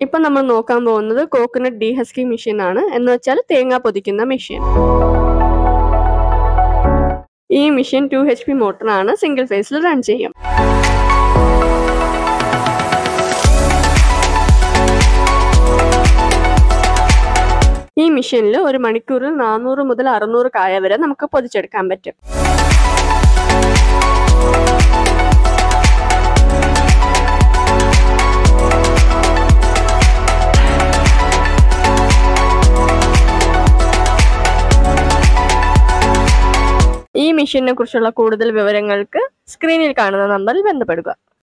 ഇപ്പം നമ്മൾ നോക്കാൻ പോകുന്നത് കോക്കനട്ട് ഡീഹസ്കിംഗ് മെഷീൻ ആണ് എന്ന് വെച്ചാൽ തേങ്ങ പൊതിക്കുന്ന മെഷീൻ ഈ മെഷീൻ ടു എച്ച് പി മോട്ടറാണ് സിംഗിൾ ഫേസിൽ റൺ ചെയ്യും ഈ മെഷീനിൽ ഒരു മണിക്കൂറിൽ നാനൂറ് മുതൽ അറുന്നൂറ് കായ വരെ നമുക്ക് പൊതിച്ചെടുക്കാൻ പറ്റും ഈ മെഷീനെ കുറിച്ചുള്ള കൂടുതൽ വിവരങ്ങൾക്ക് സ്ക്രീനിൽ കാണുന്ന നമ്പറിൽ ബന്ധപ്പെടുക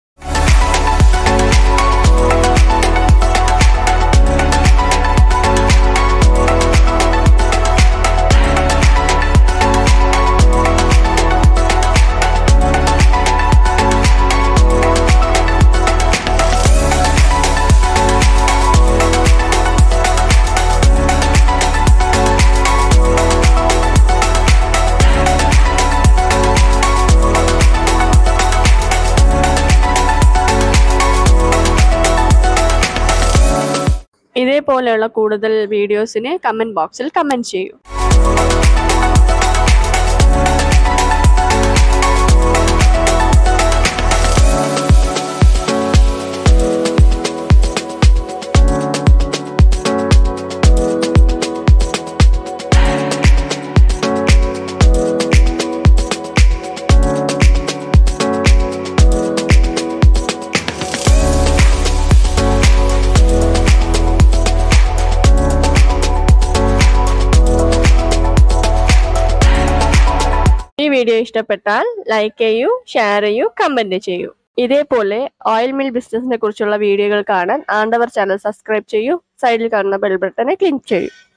ഇതേപോലെയുള്ള കൂടുതൽ വീഡിയോസിന് കമന്റ് ബോക്സിൽ കമന്റ് ചെയ്യൂ ഈ വീഡിയോ ഇഷ്ടപ്പെട്ടാൽ ലൈക്ക് ചെയ്യൂ ഷെയർ ചെയ്യൂ കമന്റ് ചെയ്യൂ ഇതേപോലെ ഓയിൽ മിൽ ബിസിനസിനെ കുറിച്ചുള്ള വീഡിയോകൾ കാണാൻ ആണ്ടവർ ചാനൽ സബ്സ്ക്രൈബ് ചെയ്യൂ സൈഡിൽ കാണുന്ന ബെൽ ബട്ടനെ ക്ലിക്ക് ചെയ്യൂ